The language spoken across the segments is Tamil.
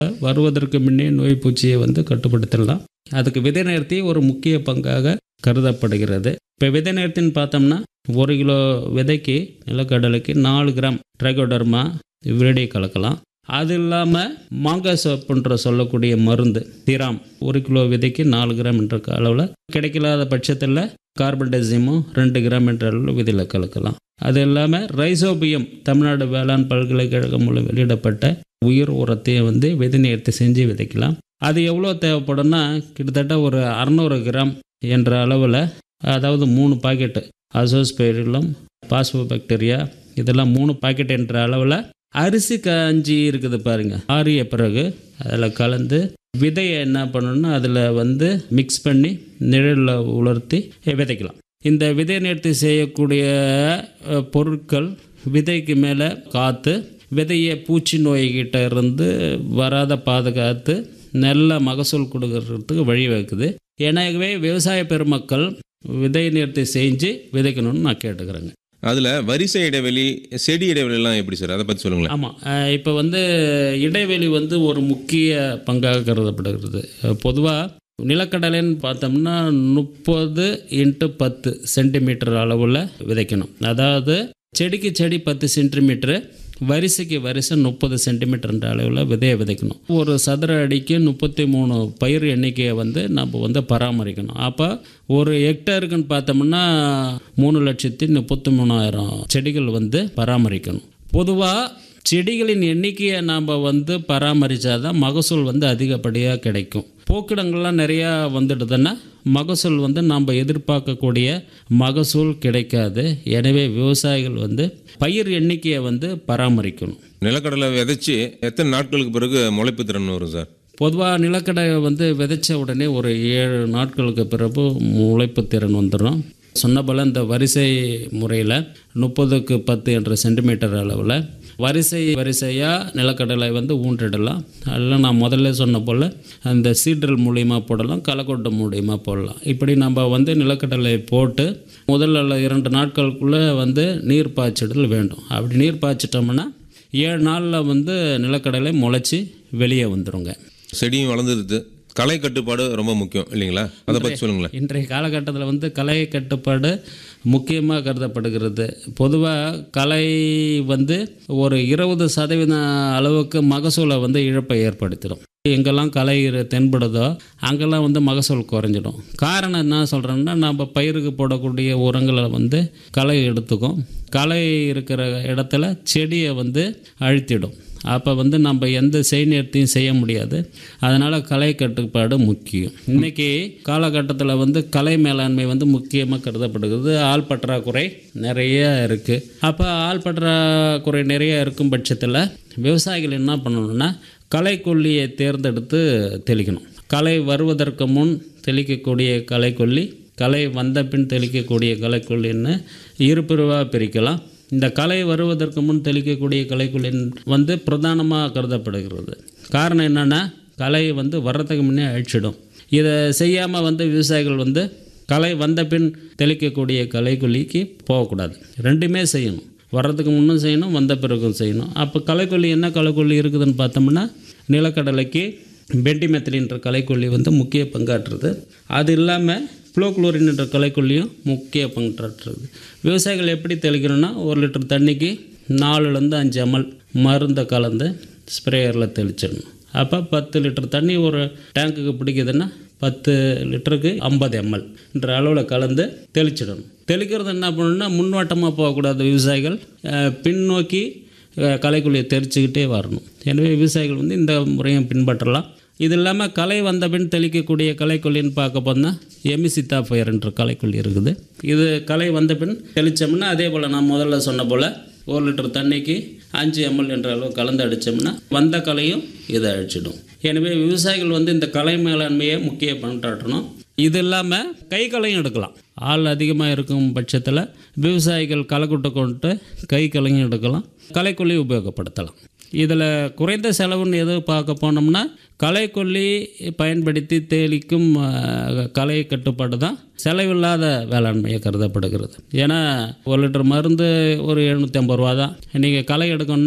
வருவதற்கு முன்னே நோய் பூச்சியை வந்து கட்டுப்படுத்திடலாம் அதுக்கு விதை நேர்த்தி ஒரு முக்கிய பங்காக கருதப்படுகிறது இப்போ விதை நேர்த்தின்னு பார்த்தோம்னா ஒரு கிலோ விதைக்கு நிலக்கடலைக்கு நாலு கிராம் ட்ரைகோடர்மா விரடி கலக்கலாம் அது இல்லாமல் மாங்காய் சோப்புன்ற சொல்லக்கூடிய மருந்து திராம் ஒரு கிலோ விதைக்கு நாலு கிராம் என்ற அளவில் கிடைக்கலாத பட்சத்தில் கார்பன்டைசியமும் ரெண்டு கிராம் என்ற அளவில் விதையில் கலக்கலாம் அது இல்லாமல் ரைசோபியம் தமிழ்நாடு வேளாண் பல்கலைக்கழகம் மூலம் வெளியிடப்பட்ட உயிர் உரத்தையும் வந்து விதை நேர்த்தி செஞ்சு விதைக்கலாம் அது எவ்வளோ தேவைப்படும்னா கிட்டத்தட்ட ஒரு அறநூறு கிராம் என்ற அளவில் அதாவது மூணு பாக்கெட்டு அசோஸ்பைரிலம் பாஸ்போபாக்டீரியா இதெல்லாம் மூணு பாக்கெட் என்ற அளவில் அரிசி கஞ்சி இருக்குது பாருங்க ஆறிய பிறகு அதில் கலந்து விதையை என்ன பண்ணணும்னா அதில் வந்து மிக்ஸ் பண்ணி நிழலில் உலர்த்தி விதைக்கலாம் இந்த விதை நேர்த்தி செய்யக்கூடிய அஹ், பொருட்கள் விதைக்கு மேலே காற்று விதையை பூச்சி நோய்கிட்ட இருந்து வராத பாதுகாத்து நல்ல மகசூல் கொடுக்கறதுக்கு வழிவகுக்குது எனவே விவசாய பெருமக்கள் விதை நேர்த்தி செஞ்சு விதைக்கணும்னு நான் கேட்டுக்கிறேங்க அதில் வரிசை இடைவெளி செடி இடைவெளிலாம் எப்படி சார் அதை பற்றி சொல்லுங்களேன் ஆமாம் இப்போ வந்து இடைவெளி வந்து ஒரு முக்கிய பங்காக கருதப்படுகிறது பொதுவாக நிலக்கடலைன்னு பார்த்தோம்னா முப்பது இன்ட்டு பத்து சென்டிமீட்டர் அளவில் விதைக்கணும் அதாவது செடிக்கு செடி பத்து சென்டிமீட்டரு வரிசைக்கு வரிசை முப்பது சென்டிமீட்டர்ன்ற அளவில் விதையை விதைக்கணும் ஒரு சதுர அடிக்கு முப்பத்தி மூணு பயிர் எண்ணிக்கையை வந்து நம்ம வந்து பராமரிக்கணும் அப்போ ஒரு ஹெக்டேருக்குன்னு பார்த்தோம்னா மூணு லட்சத்தி முப்பத்தி மூணாயிரம் செடிகள் வந்து பராமரிக்கணும் பொதுவாக செடிகளின் எண்ணிக்கையை நாம் வந்து பராமரித்தாதான் மகசூல் வந்து அதிகப்படியாக கிடைக்கும் போக்கிடங்கள்லாம் நிறையா வந்துடுதுன்னா மகசூல் வந்து நாம் எதிர்பார்க்கக்கூடிய மகசூல் கிடைக்காது எனவே விவசாயிகள் வந்து பயிர் எண்ணிக்கையை வந்து பராமரிக்கணும் நிலக்கடலை விதைச்சி எத்தனை நாட்களுக்கு பிறகு முளைப்பு திறன் வரும் சார் பொதுவாக நிலக்கடலை வந்து விதைச்ச உடனே ஒரு ஏழு நாட்களுக்கு பிறகு முளைப்பு திறன் வந்துடும் சொன்ன போல் இந்த வரிசை முறையில் முப்பதுக்கு பத்து என்ற சென்டிமீட்டர் அளவில் வரிசை வரிசையாக நிலக்கடலை வந்து ஊன்றிடலாம் அதில் நான் முதல்ல சொன்ன போல் அந்த சீட்ரல் மூலியமா போடலாம் களைக்கொட்டை மூலியமா போடலாம் இப்படி நம்ம வந்து நிலக்கடலை போட்டு முதல் அல்ல இரண்டு நாட்களுக்குள்ளே வந்து நீர் பாய்ச்சிடல் வேண்டும் அப்படி நீர் பாய்ச்சிட்டோம்னா ஏழு நாளில் வந்து நிலக்கடலை முளைச்சி வெளியே வந்துருங்க செடியும் வளர்ந்துருது களை கட்டுப்பாடு ரொம்ப முக்கியம் இல்லைங்களா அதை பற்றி சொல்லுங்களேன் இன்றைய காலகட்டத்தில் வந்து கலை கட்டுப்பாடு முக்கியமாக கருதப்படுகிறது பொதுவாக கலை வந்து ஒரு இருபது சதவீதம் அளவுக்கு மகசூலை வந்து இழப்பை ஏற்படுத்திடும் எங்கெல்லாம் களை இரு- தென்படுதோ அங்கெல்லாம் வந்து மகசூல் குறைஞ்சிடும் காரணம் என்ன சொல்கிறேன்னா நம்ம பயிருக்கு போடக்கூடிய உரங்களை வந்து களை எடுத்துக்கும் களை இருக்கிற இடத்துல செடியை வந்து அழுத்திடும் அப்போ வந்து நம்ம எந்த செய்நேர்த்தியும் செய்ய முடியாது அதனால் கலை கட்டுப்பாடு முக்கியம் இன்றைக்கி காலகட்டத்தில் வந்து கலை மேலாண்மை வந்து முக்கியமாக கருதப்படுகிறது ஆள் பற்றாக்குறை நிறைய இருக்குது அப்போ ஆள் பற்றாக்குறை நிறைய இருக்கும் பட்சத்தில் விவசாயிகள் என்ன பண்ணணும்னா களைக்கொல்லியை தேர்ந்தெடுத்து தெளிக்கணும் களை வருவதற்கு முன் தெளிக்கக்கூடிய களைக்கொல்லி களை வந்த பின் தெளிக்கக்கூடிய களைக்கொல்லின்னு இரு பிரிவாக பிரிக்கலாம் இந்த களை வருவதற்கு முன் தெளிக்கக்கூடிய களைக்கொல்லின் வந்து பிரதானமாக கருதப்படுகிறது காரணம் என்னென்னா களை வந்து வர்றதுக்கு முன்னே அழிச்சிடும் இதை செய்யாமல் வந்து விவசாயிகள் வந்து களை வந்த பின் தெளிக்கக்கூடிய களைக்கொல்லிக்கு போகக்கூடாது ரெண்டுமே செய்யணும் வர்றதுக்கு முன்னும் செய்யணும் வந்த பிறகும் செய்யணும் அப்போ களைக்கொல்லி என்ன களைக்கொல்லி இருக்குதுன்னு பார்த்தோம்னா நிலக்கடலைக்கு பெண்டிமெத்திலின்ற களைக்கொல்லி வந்து முக்கிய பங்காற்றுறது அது இல்லாமல் ஃப்ளோக்ளோரின் என்ற களைக்கொல்லியும் முக்கிய பங்காற்றுறது விவசாயிகள் எப்படி தெளிக்கணும்னா ஒரு லிட்டர் தண்ணிக்கு நாலுலேருந்து அஞ்சு எம்எல் மருந்தை கலந்து ஸ்ப்ரேயரில் தெளிச்சிடணும் அப்போ பத்து லிட்டர் தண்ணி ஒரு டேங்குக்கு பிடிக்குதுன்னா பத்து லிட்டருக்கு ஐம்பது எம்எல் என்ற அளவில் கலந்து தெளிச்சிடணும் தெளிக்கிறது என்ன பண்ணணும்னா முன்வாட்டமாக போகக்கூடாது விவசாயிகள் அஹ், பின்னோக்கி அஹ், களைக்கொல்லியை தெளிச்சுக்கிட்டே வரணும் எனவே விவசாயிகள் வந்து இந்த முறையை பின்பற்றலாம் இது இல்லாமல் களை வந்த பின் தெளிக்கக்கூடிய களைக்கொல்லின்னு பார்க்க போனால் எமிசித்தா ஃபயர் என்ற களைக்கொல்லி இருக்குது இது களை வந்த பின் தெளித்தோம்னா அதே போல் நான் முதல்ல சொன்ன போல் ஒரு லிட்டர் தண்ணிக்கு அஞ்சு எம்எல் என்ற அளவு கலந்து அடித்தோம்னா வந்த களையும் இதை அழிச்சிடும் எனவே விவசாயிகள் வந்து இந்த கலை மேலாண்மையை முக்கிய பண்றாட்டணும் இது இல்லாமல் கை களையும் எடுக்கலாம் ஆள் அதிகமாக இருக்கும் பட்சத்தில் விவசாயிகள் களைக்குட்டை கொண்டு கை களையும் எடுக்கலாம் களைக்கொல்லி உபயோகப்படுத்தலாம் இதில் குறைந்த செலவுன்னு எது பார்க்க போனோம்னா களைக்கொல்லி பயன்படுத்தி தெளிக்கும் அஹ், கலை கட்டுப்பாடு தான் செலவில்லாத வேளாண்மையை கருதப்படுகிறது ஏன்னா ஒரு லிட்டர் மருந்து ஒரு எழுநூற்றி ஐம்பது ரூபா தான் நீங்கள் களை எடுக்கணும்னா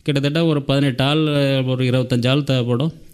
கிட்டத்தட்ட ஒரு பதினெட்டு ஆள் ஒரு இருபத்தஞ்சு ஆள் தேவைப்படும்